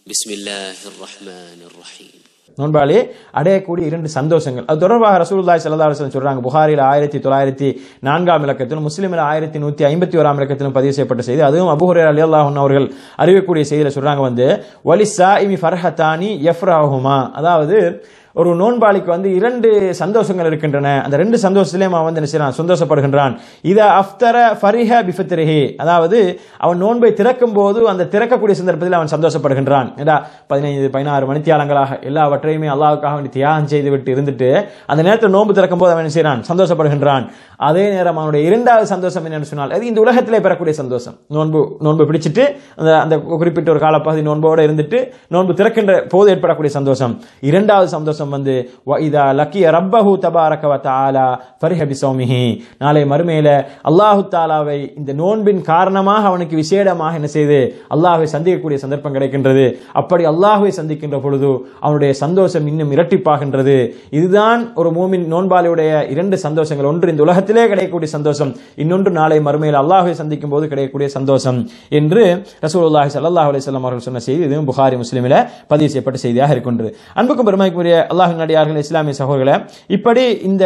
بسم الله الرحمن الرحيم நோன்பாளி அடையக்கூடிய இரண்டு சந்தோஷங்கள் அது தொடர்பாக ரசூலுல்லாஹி ஸல்லல்லாஹு அலைஹி வஸல்லம் சொல்றாங்க புகாரில் ஆயிரத்தி தொள்ளாயிரத்தி நான்காம் இலக்கத்திலும் முஸ்லிமில் ஆயிரத்தி நூத்தி ஐம்பத்தி ஓராம் இலக்கத்திலும் பதிவு செய்யப்பட்ட செய்தி அதுவும் அபூ ஹுரைரா ரலியல்லாஹு அன்ஹு அவர்கள் அறிவிக்கக்கூடிய செய்தியில சொல்றாங்க வந்து வலி சாயிமி ஃபர்ஹத்தானி யஃப்ராஹுமா அதாவது ஒரு நோன்பாளிக்கு வந்து இரண்டு சந்தோஷங்கள் இருக்கின்றன அந்த ரெண்டு சந்தோஷத்திலையும் அவன் வந்து என்ன செய்யறான் சந்தோஷப்படுகின்றான் இத அஃப்தர ஃபரிஹ பிஃபத்ரிஹி அதாவது அவன் நோன்பை திறக்கும் போது அந்த திறக்கக்கூடிய சந்தர்ப்பத்தில் அவன் சந்தோஷப்படுகின்றான் ஏடா பதினைந்து பதினாறு மணித்தியாலங்களாக எல்லாவற்றையுமே அல்லாவுக்காக வேண்டி தியாகம் செய்து விட்டு இருந்துட்டு அந்த நேரத்தில் நோன்பு திறக்கும் போது அவன் என்ன செய்யறான் சந்தோஷப்படுகின்றான் அதே நேரம் அவனுடைய இரண்டாவது சந்தோஷம் என்னன்னு சொன்னால் அது இந்த உலகத்திலே பெறக்கூடிய சந்தோஷம் நோன்பு நோன்பு பிடிச்சிட்டு அந்த அந்த குறிப்பிட்ட ஒரு காலப்பகுதி நோன்போடு இருந்துட்டு நோன்பு திறக்கின்ற போது ஏற்படக்கூடிய சந்தோஷம் இரண்டாவது சந்தோஷம் வந்து வ இதா லக்கிய ரப்பஹு தபாரக வ தஆலா ஃபரிஹ பிஸௌமிஹி நாளை மறுமையில அல்லாஹு தாலாவை இந்த நோன்பின் காரணமாக அவனுக்கு விசேடமாக என்ன செய்து அல்லாஹ்வை சந்திக்கக்கூடிய சந்தர்ப்பம் கிடைக்கின்றது அப்படி அல்லாஹ்வை சந்திக்கின்ற பொழுது அவனுடைய சந்தோஷம் இன்னும் இரட்டிப்பாகின்றது இதுதான் ஒரு மூமின் நோன்பாளியுடைய இரண்டு சந்தோஷங்கள் ஒன்று இந்த உலகத்திலே கிடைக்கக்கூடிய சந்தோஷம் இன்னொன்று நாளை மறுமையில் அல்லாஹ்வை சந்திக்கும் போது கிடைக்கக்கூடிய சந்தோஷம் என்று ரசூலுல்லாஹி ஸல்லல்லாஹு அலைஹி வஸல்லம் அவர்கள் சொன்ன செய்தி இதுவும் புகாரி முஸ்லிமில் பதிவு செய்யப்பட்ட செய்தியாக இருக்கின்றது அன்புக்கும் பெருமைக்குரிய அல்லாஹின் நடிகார்கள் இஸ்லாமிய சகோதரர்களே இப்படி இந்த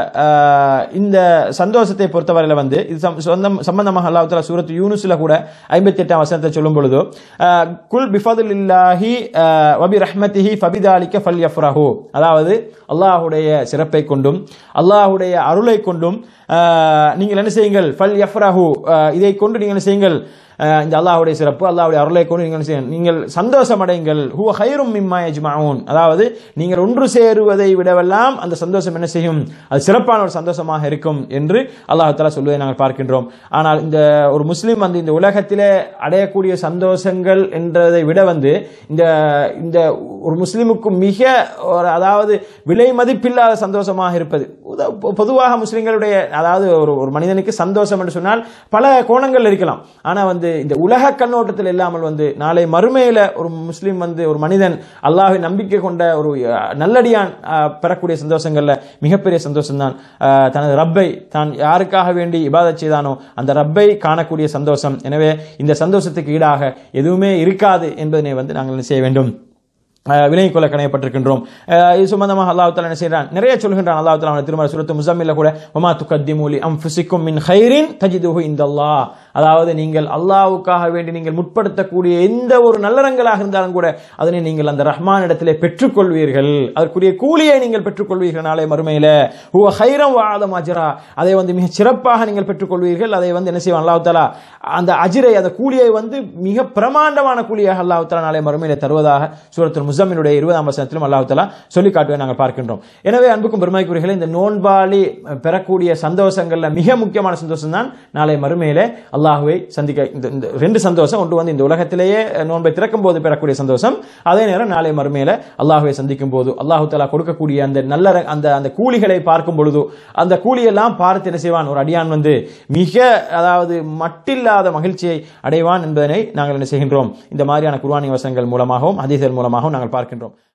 ஆஹ், இந்த சந்தோஷத்தை பொறுத்தவரையில் வந்து இது சம்- சொந்தம் சம்பந்தமாக அல்லாஹ் தஆலா சூரத் யூனுஸ்ல கூட ஐம்பத்தி எட்டாம் வசனத்தை சொல்லும் பொழுது ஆஹ், குல் பிஃபதுலில்லாஹி ஆஹ், வபி ரஹ்மத்திஹி ஃபபிதாலிக்க ஃபல் யஃப்ரஹு அதாவது அல்லாஹ்வுடைய சிறப்பை கொண்டும் அல்லாஹ்வுடைய அருளை கொண்டும் ஆஹ், நீங்கள் என்ன செய்யுங்கள் ஃபல் யஃப்ரஹு ஆஹ், இதை கொண்டு நீங்கள் என்ன செய்யுங்கள் ஆஹ், இந்த அல்லாஹ்வுடைய சிறப்பு அல்லாஹ்வுடைய அருளை கொண்டு நீங்கள் என்ன செய்யுங்கள் நீங்கள் சந்தோஷம் அடையுங்கள் ஹுவ ஹைரும் மிம்மா யஜ்மஊன் அதாவது நீங்கள் ஒன்று சேருவதை விடவெல்லாம் அந்த சந்தோஷம் என்ன செய்யும் அது சிறப்பான ஒரு சந்தோஷமாக இருக்கும் என்று அல்லாஹ் தஆலா சொல்வதை நாங்கள் பார்க்கின்றோம் ஆனால் இந்த ஒரு முஸ்லீம் வந்து இந்த உலகத்திலே அடையக்கூடிய சந்தோஷங்கள் என்றதை விட வந்து இந்த இந்த ஒரு முஸ்லீமுக்கு மிக ஒரு அதாவது விலை மதிப்பில்லாத சந்தோஷமாக இருப்பது உத- பொ- பொதுவாக முஸ்லிம்களுடைய அதாவது ஒரு ஒரு மனிதனுக்கு சந்தோஷம் என்று சொன்னால் பல கோணங்கள் இருக்கலாம் ஆனா வந்து இந்த உலக கண்ணோட்டத்தில் இல்லாமல் வந்து நாளை மறுமையில ஒரு முஸ்லீம் வந்து ஒரு மனிதன் அல்லாஹ்வை நம்பிக்கை கொண்ட ஒரு அஹ், நல்லடியான் அஹ், பெறக்கூடிய சந்தோஷங்கள்ல மிகப்பெரிய சந்தோஷம் தான் தனது ரப்பை தான் யாருக்காக வேண்டி இபாதத் செய்தானோ அந்த ரப்பை காணக்கூடிய சந்தோஷம் எனவே இந்த சந்தோஷத்துக்கு ஈடாக எதுவுமே இருக்காது என்பதனை வந்து நாங்கள் என்ன செய்ய வேண்டும் அஹ் விலகிக் கொள்ள கணையப்பட்டிருக்கின்றோம் அஹ் இது சம்பந்தமாக அல்லாஹ் தாலா என்ன செய்கிறான் நிறைய சொல்கின்றான் அல்லாஹ் தாலா அவனை திருமண சுரத்து முசம்மில்ல கூட ஒமா துக்கத்திமூலி அம் ஃபிசிக்கும் மின் ஹைரின் தஜிதுஹு இந்தல்லாஹ் அதாவது நீங்கள் அல்லாஹ்வுக்காக வேண்டி நீங்கள் முற்படுத்தக்கூடிய எந்த ஒரு நல்லறங்களாக இருந்தாலும் கூட அதனை நீங்கள் அந்த ரஹ்மான் இடத்திலே பெற்றுக்கொள்வீர்கள் அதற்குரிய கூலியை நீங்கள் பெற்றுக்கொள்வீர்கள் நாளை மறுமையில ஹுவ ஹைரம் வாதம் அஜரா அதை வந்து மிக சிறப்பாக நீங்கள் பெற்றுக்கொள்வீர்கள் அதை வந்து என்ன செய்வான் அல்லாஹ் தாலா அந்த அஜிரை அந்த கூலியை வந்து மிக பிரமாண்டமான கூலியாக அல்லாஹ் தாலா நாளை மறுமையில தருவதாக சூரத்துல் முசம்மினுடைய இருபதாம் வசனத்திலும் அல்லாஹ் தாலா சொல்லி காட்டுவதை நாங்கள் பார்க்கின்றோம் எனவே அன்புக்கும் பெருமைக்குரியர்களே இந்த நோன்பாளி பெறக்கூடிய சந்தோஷங்கள்ல மிக முக்கியமான சந்தோஷம் தான் நாளை மறுமையிலே அல்லாஹுவை சந்திக்க இந்த இந்த ரெண்டு சந்தோஷம் ஒன்று வந்து இந்த உலகத்திலேயே நோன்பை திறக்கும் போது பெறக்கூடிய சந்தோஷம் அதே நேரம் நாளை மறுமையில அல்லாஹுவை சந்திக்கும் போது அல்லாஹு தாலா கொடுக்கக்கூடிய அந்த நல்ல ர- அந்த அந்த கூலிகளை பார்க்கும் பொழுது அந்த கூலியெல்லாம் பார்த்து என்ன செய்வான் ஒரு அடியான் வந்து மிக அதாவது மட்டில்லாத மகிழ்ச்சியை அடைவான் என்பதனை நாங்கள் என்ன செய்கின்றோம் இந்த மாதிரியான குர்ஆனி வசனங்கள் மூலமாகவும் ஹதீஸ்கள் மூலமாகவும் நாங்கள் பார்க்கின்றோம்